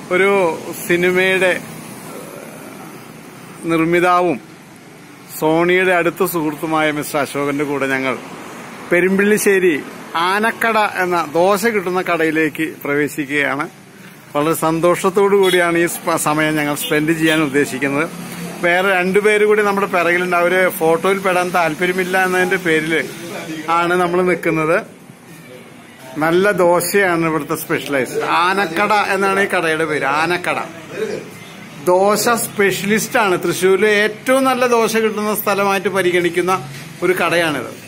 ഒരു സിനിമയുടെ നിർമ്മിതാവും സോണിയുടെ അടുത്ത സുഹൃത്തുമായ മിസ്റ്റർ അശോകന്റെ കൂടെ ഞങ്ങൾ പെരുമ്പിള്ളിശ്ശേരി ആനക്കട എന്ന ദോശ കിട്ടുന്ന കടയിലേക്ക് പ്രവേശിക്കുകയാണ് വളരെ സന്തോഷത്തോടു കൂടിയാണ് ഈ സ്പ- സമയം ഞങ്ങൾ സ്പെൻഡ് ചെയ്യാൻ ഉദ്ദേശിക്കുന്നത് വേറെ രണ്ടുപേര് കൂടി നമ്മുടെ പിറകിലുണ്ട് അവര് ഫോട്ടോയിൽ പെടാൻ താല്പര്യമില്ല എന്നതിന്റെ പേരിൽ ആണ് നമ്മൾ നിൽക്കുന്നത് നല്ല ദോശയാണ് ഇവിടുത്തെ സ്പെഷ്യലൈസ് ആനക്കട എന്നാണ് ഈ കടയുടെ പേര് ആനക്കട ദോശ സ്പെഷ്യലിസ്റ്റ് ആണ് തൃശ്ശൂരിലെ ഏറ്റവും നല്ല ദോശ കിട്ടുന്ന സ്ഥലമായിട്ട് പരിഗണിക്കുന്ന ഒരു കടയാണിത്